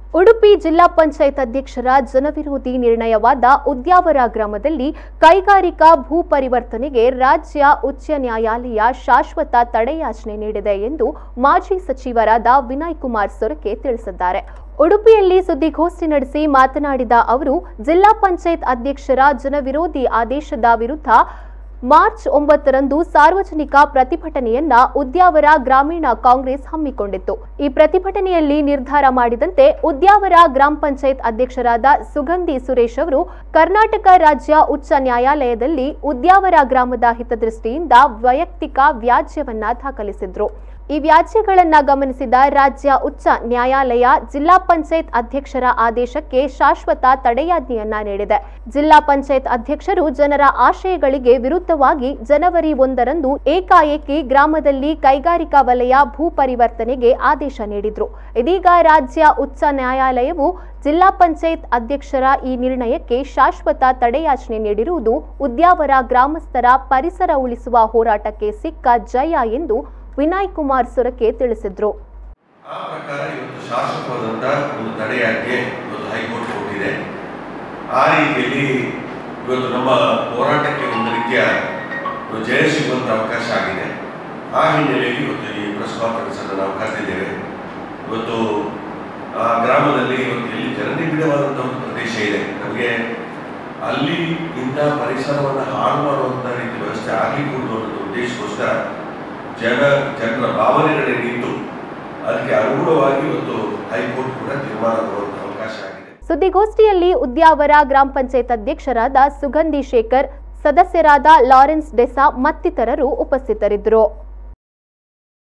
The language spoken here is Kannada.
ಉಡುಪಿ ಜಿಲ್ಲಾ ಪಂಚಾಯತ್ ಅಧ್ಯಕ್ಷರ ಜನವಿರೋಧಿ ನಿರ್ಣಯವಾದ ಉದ್ಯಾವರ ಗ್ರಾಮದಲ್ಲಿ ಕೈಗಾರಿಕಾ ಭೂ ಪರಿವರ್ತನೆಗೆ ರಾಜ್ಯ ಉಚ್ಚ ನ್ಯಾಯಾಲಯ ಶಾಶ್ವತ ತಡೆಯಾಜ್ಞೆ ನೀಡಿದೆ ಎಂದು ಮಾಜಿ ಸಚಿವರಾದ ವಿನಯ್ ಕುಮಾರ್ ಸೊರಕೆ ತಿಳಿಸಿದ್ದಾರೆ ಉಡುಪಿಯಲ್ಲಿ ಸುದ್ದಿಗೋಷ್ಠಿ ನಡೆಸಿ ಮಾತನಾಡಿದ ಅವರು ಜಿಲ್ಲಾ ಪಂಚಾಯತ್ ಅಧ್ಯಕ್ಷರ ಜನವಿರೋಧಿ ಆದೇಶದ ವಿರುದ್ಧ ಮಾರ್ಚ್ ಒಂಬತ್ತರಂದು ಸಾರ್ವಜನಿಕ ಪ್ರತಿಭಟನೆಯನ್ನ ಉದ್ಯಾವರ ಗ್ರಾಮೀಣ ಕಾಂಗ್ರೆಸ್ ಹಮ್ಮಿಕೊಂಡಿತ್ತು ಈ ಪ್ರತಿಭಟನೆಯಲ್ಲಿ ನಿರ್ಧಾರ ಮಾಡಿದಂತೆ ಉದ್ಯಾವರ ಗ್ರಾಮ ಪಂಚಾಯತ್ ಅಧ್ಯಕ್ಷರಾದ ಸುಗಂಧಿ ಸುರೇಶ್ ಅವರು ಕರ್ನಾಟಕ ರಾಜ್ಯ ಉಚ್ಚ ನ್ಯಾಯಾಲಯದಲ್ಲಿ ಉದ್ಯಾವರ ಗ್ರಾಮದ ಹಿತದೃಷ್ಟಿಯಿಂದ ವೈಯಕ್ತಿಕ ವ್ಯಾಜ್ಯವನ್ನ ದಾಖಲಿಸಿದ್ರು ಈ ವ್ಯಾಜ್ಯಗಳನ್ನ ಗಮನಿಸಿದ ರಾಜ್ಯ ಉಚ್ಚ ನ್ಯಾಯಾಲಯ ಜಿಲ್ಲಾ ಪಂಚಾಯತ್ ಅಧ್ಯಕ್ಷರ ಆದೇಶಕ್ಕೆ ಶಾಶ್ವತ ತಡೆಯಾಜ್ಞೆಯನ್ನ ನೀಡಿದೆ ಜಿಲ್ಲಾ ಪಂಚಾಯತ್ ಅಧ್ಯಕ್ಷರು ಜನರ ಆಶಯಗಳಿಗೆ ವಿರುದ್ಧವಾಗಿ ಜನವರಿ ಒಂದರಂದು ಏಕಾಏಕಿ ಗ್ರಾಮದಲ್ಲಿ ಕೈಗಾರಿಕಾ ವಲಯ ಭೂ ಪರಿವರ್ತನೆಗೆ ಆದೇಶ ನೀಡಿದ್ರು ಇದೀಗ ರಾಜ್ಯ ಉಚ್ಚ ನ್ಯಾಯಾಲಯವು ಜಿಲ್ಲಾ ಪಂಚಾಯತ್ ಅಧ್ಯಕ್ಷರ ಈ ನಿರ್ಣಯಕ್ಕೆ ಶಾಶ್ವತ ತಡೆಯಾಜ್ಞೆ ನೀಡಿರುವುದು ಉದ್ಯಾವರ ಗ್ರಾಮಸ್ಥರ ಪರಿಸರ ಉಳಿಸುವ ಹೋರಾಟಕ್ಕೆ ಸಿಕ್ಕ ಜಯ ಎಂದು ವಿನಯ್ ಕುಮಾರ್ ಸೊರಕೆ ತಿಳಿಸಿದ್ರು ಆ ಪ್ರಕಾರ ಇವತ್ತು ಶಾಸಕವಾದಂಥ ಒಂದು ತಡೆಯಾಜ್ಞೆ ಇವತ್ತು ಹೈಕೋರ್ಟ್ ಕೊಟ್ಟಿದೆ ಆ ರೀತಿಯಲ್ಲಿ ಇವತ್ತು ನಮ್ಮ ಹೋರಾಟಕ್ಕೆ ಒಂದು ರೀತಿಯ ಒಂದು ಜಯ ಸಿಗುವಂಥ ಅವಕಾಶ ಆಗಿದೆ ಆ ಹಿನ್ನೆಲೆಯಲ್ಲಿ ಇವತ್ತು ಈ ಪ್ರೆಸ್ ಕಾನ್ಫರೆನ್ಸ್ ಅನ್ನು ನಾವು ಕರೆದಿದ್ದೇವೆ ಇವತ್ತು ಆ ಗ್ರಾಮದಲ್ಲಿ ಇವತ್ತು ಇಲ್ಲಿ ಜನನಿಬಿಡವಾದಂಥ ಒಂದು ಪ್ರದೇಶ ಇದೆ ನಮಗೆ ಅಲ್ಲಿ ಇಂಥ ಪರಿಸರವನ್ನು ಹಾಳು ಮಾಡುವಂಥ ರೀತಿ ವ್ಯವಸ್ಥೆ ಆಗಲಿಕ್ಕೂಡದು ಅನ್ನೋ ಉದ್ದೇಶಕ್ಕೋಸ್ಕರ ಜನ ಜನರ ಭಾವನೆಗಳೇ ನಿಂತು ಅದಕ್ಕೆ ಅನುಗುಣವಾಗಿ ಇವತ್ತು ಹೈಕೋರ್ಟ್ ಕೂಡ ತೀರ್ಮಾನ ತಗೊಳ್ಳುವಂಥ ಅವಕಾಶ ಆಗಿದೆ ಸುದ್ದಿಗೋಷ್ಠಿಯಲ್ಲಿ ಉದ್ಯಾವರ ಗ್ರಾಮ ಪಂಚಾಯತ್ ಅಧ್ಯಕ್ಷರಾದ ಸುಗಂಧಿ ಶೇಖರ್ ಸದಸ್ಯರಾದ ಲಾರೆನ್ಸ್ ಡೆಸಾ ಮತ್ತಿತರರು ಉಪಸ್ಥಿತರಿದ್ದರು